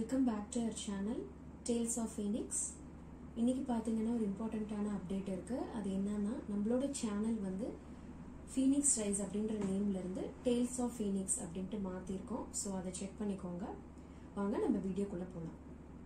welcome back to our channel tales of Phoenix இன்னைக்கு பார்த்தீங்கன்னா ஒரு இம்பார்ட்டண்ட்டான அப்டேட் இருக்கு அது என்னன்னா நம்மளோட சேனல் வந்து ஃபீனிக்ஸ் ரைஸ் அப்படின்ற நேம்ல இருந்து டேல்ஸ் ஆஃப் ஃபீனிக்ஸ் அப்படின்ட்டு மாத்திருக்கோம் ஸோ அதை செக் பண்ணிக்கோங்க வாங்க நம்ம வீடியோக்குள்ள போகலாம்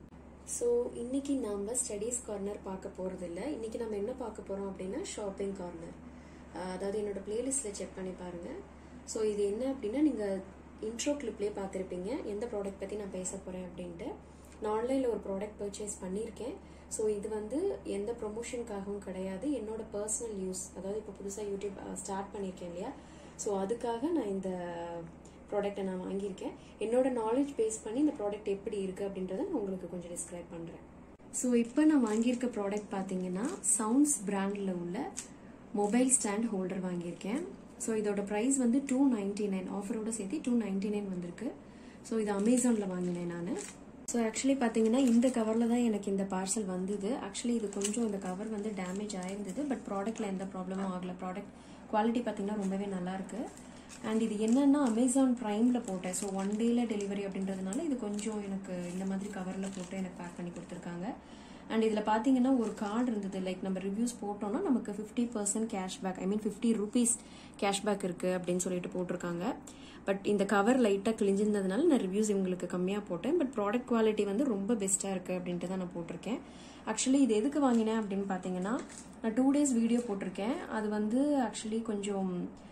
ஸோ இன்னைக்கு நாம ஸ்டடீஸ் கார்னர் பார்க்க போறது இல்ல இன்னைக்கு நம்ம என்ன பார்க்க போறோம் அப்படின்னா ஷாப்பிங் கார்னர் அதாவது என்னோட பிளேலிஸ்ட்ல செக் பண்ணி பாருங்க ஸோ இது என்ன அப்படின்னா நீங்க இன்ட்ரோ கிளிப்லேயே பார்த்துருப்பீங்க எந்த ப்ராடக்ட் பற்றி நான் பேச போகிறேன் அப்படின்ட்டு நான் ஆன்லைனில் ஒரு ப்ராடக்ட் பர்ச்சேஸ் பண்ணியிருக்கேன் ஸோ இது வந்து எந்த ப்ரொமோஷனுக்காகவும் கிடையாது என்னோட பர்சனல் யூஸ் அதாவது இப்போ புதுசாக யூடியூப் ஸ்டார்ட் பண்ணியிருக்கேன் இல்லையா ஸோ அதுக்காக நான் இந்த ப்ராடக்ட்டை நான் வாங்கியிருக்கேன் என்னோட நாலேஜ் பேஸ் பண்ணி இந்த ப்ராடக்ட் எப்படி இருக்குது அப்படின்றத நான் உங்களுக்கு கொஞ்சம் டிஸ்கிரைப் பண்ணுறேன் ஸோ இப்போ நான் வாங்கியிருக்க ப்ராடக்ட் பார்த்தீங்கன்னா சவுண்ட்ஸ் பிராண்டில் உள்ள மொபைல் ஸ்டாண்ட் ஹோல்டர் வாங்கியிருக்கேன் ஸோ இதோட ப்ரைஸ் வந்து டூ நைன்டி நைன் ஆஃபரோட சேர்த்து டூ நைன்டி நைன் வந்திருக்கு ஸோ இது அமேசானில் வாங்கினேன் நான் ஸோ ஆக்சுவலி பார்த்தீங்கன்னா இந்த கவரில் தான் எனக்கு இந்த பார்சல் வந்தது ஆக்சுவலி இது கொஞ்சம் இந்த கவர் வந்து டேமேஜ் ஆயிருந்தது பட் ப்ராடக்ட்டில் எந்த ப்ராப்ளமும் ஆகல ப்ராடக்ட் குவாலிட்டி பார்த்தீங்கன்னா ரொம்பவே நல்லா இருக்கு அண்ட் இது என்னன்னா அமேசான் ப்ரைமில் போட்டேன் ஸோ ஒன் டேல டெலிவரி அப்படின்றதுனால இது கொஞ்சம் எனக்கு இந்த மாதிரி கவரில் போட்டு எனக்கு பேக் பண்ணி கொடுத்துருக்காங்க அண்ட் இதில் பார்த்தீங்கன்னா ஒரு கார்டு இருந்தது லைக் நம்ம ரிவ்யூஸ் போட்டோம்னா நமக்கு fifty percent cashback I mean fifty rupees cashback இருக்குது அப்படின்னு சொல்லிட்டு போட்டிருக்காங்க பட் இந்த கவர் லைட்டாக கிழிஞ்சிருந்ததுனால நான் ரிவ்யூஸ் இவங்களுக்கு கம்மியாக போட்டேன் பட் ப்ராடக்ட் குவாலிட்டி வந்து ரொம்ப பெஸ்ட்டாக இருக்குது அப்படின்ட்டு தான் நான் போட்டிருக்கேன் ஆக்சுவலி இது எதுக்கு வாங்கினேன் அப்படின்னு பார்த்தீங்கன்னா நான் டூ டேஸ் வீடியோ போட்டிருக்கேன் அது வந்து ஆக்சுவலி கொஞ்சம்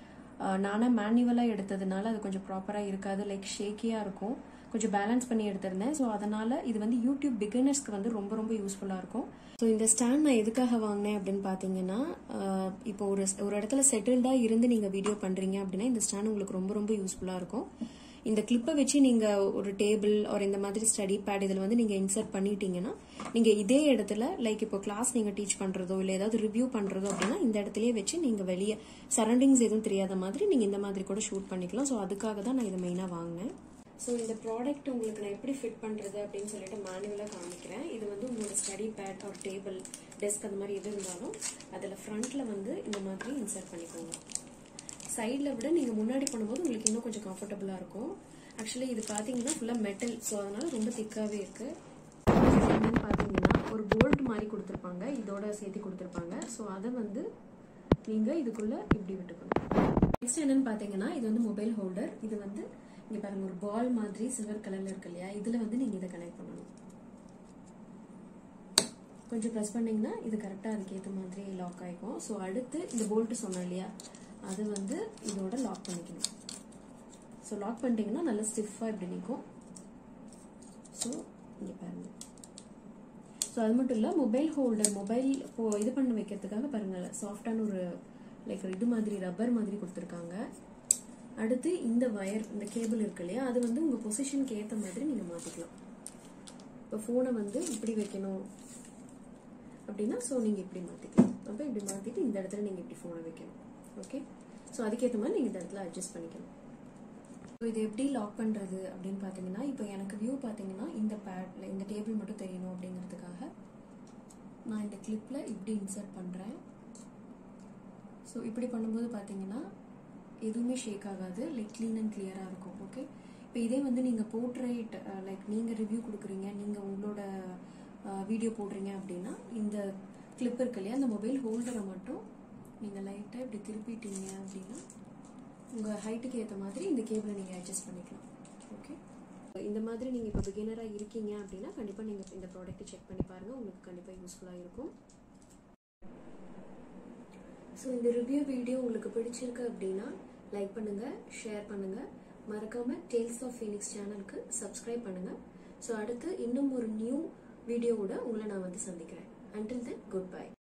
நானே மேனுவலாக எடுத்ததுனால அது கொஞ்சம் ப்ராப்பராக இருக்காது லைக் ஷேக்கியாக இருக்கும் கொஞ்சம் பேலன்ஸ் பண்ணி எடுத்திருந்தேன் ஸோ அதனால இது வந்து யூடியூப் பிகினர்ஸ்க்கு வந்து ரொம்ப ரொம்ப யூஸ்ஃபுல்லாக இருக்கும் ஸோ இந்த ஸ்டாண்ட் நான் எதுக்காக வாங்கினேன் அப்படின்னு பார்த்தீங்கன்னா இப்போ ஒரு ஒரு இடத்துல செட்டில்டாக இருந்து நீங்கள் வீடியோ பண்ணுறீங்க அப்படின்னா இந்த ஸ்டாண்ட் உங்களுக்கு ரொம்ப ரொம்ப யூஸ்ஃபுல்லாக இருக்கும் இந்த கிளிப்பை வச்சு நீங்கள் ஒரு டேபிள் ஒரு இந்த மாதிரி ஸ்டடி பேட் இதில் வந்து நீங்கள் இன்சர்ட் பண்ணிட்டீங்கன்னா நீங்கள் இதே இடத்துல லைக் இப்போ கிளாஸ் நீங்கள் டீச் பண்ணுறதோ இல்லை ஏதாவது ரிவ்யூ பண்ணுறதோ அப்படின்னா இந்த இடத்துலயே வச்சு நீங்கள் வெளியே சரௌண்டிங்ஸ் எதுவும் தெரியாத மாதிரி நீங்கள் இந்த மாதிரி கூட ஷூட் பண்ணிக்கலாம் ஸோ அதுக்காக தான் நான் இதை மெயினாக வாங்கினேன் ஸோ இந்த ப்ராடக்ட் உங்களுக்கு நான் எப்படி ஃபிட் பண்ணுறது அப்படின்னு சொல்லிட்டு மேனுவலாக காமிக்கிறேன் இது வந்து உங்களோட ஸ்டடி பேட் ஒரு டேபிள் டெஸ்க் அந்த மாதிரி எது இருந்தாலும் அதில் ஃப்ரண்ட்டில் வந்து இந்த மாதிரி இன்சர்ட் பண்ணிக்கோங்க சைடில் விட நீங்கள் முன்னாடி பண்ணும்போது உங்களுக்கு இன்னும் கொஞ்சம் கம்ஃபர்டபுளாக இருக்கும் ஆக்சுவலி இது பார்த்தீங்கன்னா ஃபுல்லாக மெட்டல் ஸோ அதனால ரொம்ப திக்காகவே இருக்குது என்னன்னு பார்த்தீங்கன்னா ஒரு போல்ட் மாதிரி கொடுத்துருப்பாங்க இதோட சேர்த்து கொடுத்துருப்பாங்க ஸோ அதை வந்து நீங்கள் இதுக்குள்ளே இப்படி விட்டுக்கணும் நெக்ஸ்ட் என்னன்னு பார்த்தீங்கன்னா இது வந்து மொபைல் ஹோல்டர் இது வந்து இங்கே பாருங்க ஒரு பால் மாதிரி சில்வர் கலர்ல இருக்கு இல்லையா இதுல வந்து நீங்க இதை கனெக்ட் பண்ணணும் கொஞ்சம் ப்ரெஸ் பண்ணீங்கன்னா இது கரெக்டாக அதுக்கேற்ற மாதிரி லாக் ஆகிக்கும் ஸோ அடுத்து இந்த போல்ட்டு சொன்னோம் இல்லையா அது வந்து இதோட லாக் பண்ணிக்கணும் ஸோ லாக் பண்ணிட்டீங்கன்னா நல்லா ஸ்டிஃபாக இப்படி நிற்கும் ஸோ இங்கே பாருங்க ஸோ அது மட்டும் இல்லை மொபைல் ஹோல்டர் மொபைல் இப்போ இது பண்ண வைக்கிறதுக்காக பாருங்க சாஃப்டான ஒரு லைக் இது மாதிரி ரப்பர் மாதிரி கொடுத்துருக்காங்க அடுத்து இந்த வயர் இந்த கேபிள் இருக்கு இல்லையா அது வந்து உங்கள் பொசிஷனுக்கு ஏற்ற மாதிரி நீங்கள் மாற்றிக்கலாம் இப்போ ஃபோனை வந்து இப்படி வைக்கணும் அப்படின்னா ஸோ நீங்கள் இப்படி மாற்றிக்கலாம் அப்போ இப்படி மாற்றிட்டு இந்த இடத்துல நீங்கள் இப்படி ஃபோனை வைக்கணும் ஓகே ஸோ அதுக்கேற்ற மாதிரி நீங்கள் இந்த இடத்துல அட்ஜஸ்ட் பண்ணிக்கணும் ஸோ இது எப்படி லாக் பண்ணுறது அப்படின்னு பார்த்தீங்கன்னா இப்போ எனக்கு வியூ பார்த்தீங்கன்னா இந்த பேட்ல இந்த டேபிள் மட்டும் தெரியணும் அப்படிங்கிறதுக்காக நான் இந்த கிளிப்பில் இப்படி இன்சர்ட் பண்ணுறேன் ஸோ இப்படி பண்ணும்போது பார்த்தீங்கன்னா எதுவுமே ஷேக் ஆகாது லைக் க்ளீன் அண்ட் கிளியராக இருக்கும் ஓகே இப்போ இதே வந்து நீங்கள் போர்ட்ரேட் லைக் நீங்கள் ரிவ்யூ கொடுக்குறீங்க நீங்கள் உங்களோட வீடியோ போடுறீங்க அப்படின்னா இந்த கிளிப் இருக்கு இல்லையா அந்த மொபைல் ஹோல்டரை மட்டும் நீங்கள் லைட்டாக இப்படி திருப்பிட்டீங்க அப்படின்னா உங்கள் ஹைட்டுக்கு ஏற்ற மாதிரி இந்த கேபிளை நீங்கள் அட்ஜஸ்ட் பண்ணிக்கலாம் ஓகே இந்த மாதிரி நீங்கள் இப்போ பிகினராக இருக்கீங்க அப்படின்னா கண்டிப்பாக நீங்கள் இந்த ப்ராடக்ட்டை செக் பண்ணி பாருங்கள் உங்களுக்கு கண்டிப்பாக யூஸ்ஃபுல்லாக இருக்கும் ஸோ இந்த ரிவ்யூ வீடியோ உங்களுக்கு பிடிச்சிருக்கு அப்படின்னா லைக் பண்ணுங்க ஷேர் பண்ணுங்க மறக்காம டேல்ஸ் ஆஃப் ஃபீனிக்ஸ் சேனலுக்கு சப்ஸ்கிரைப் பண்ணுங்க ஸோ அடுத்து இன்னும் ஒரு நியூ வீடியோவோட உங்களை நான் வந்து சந்திக்கிறேன் அண்டில் தென் குட் பை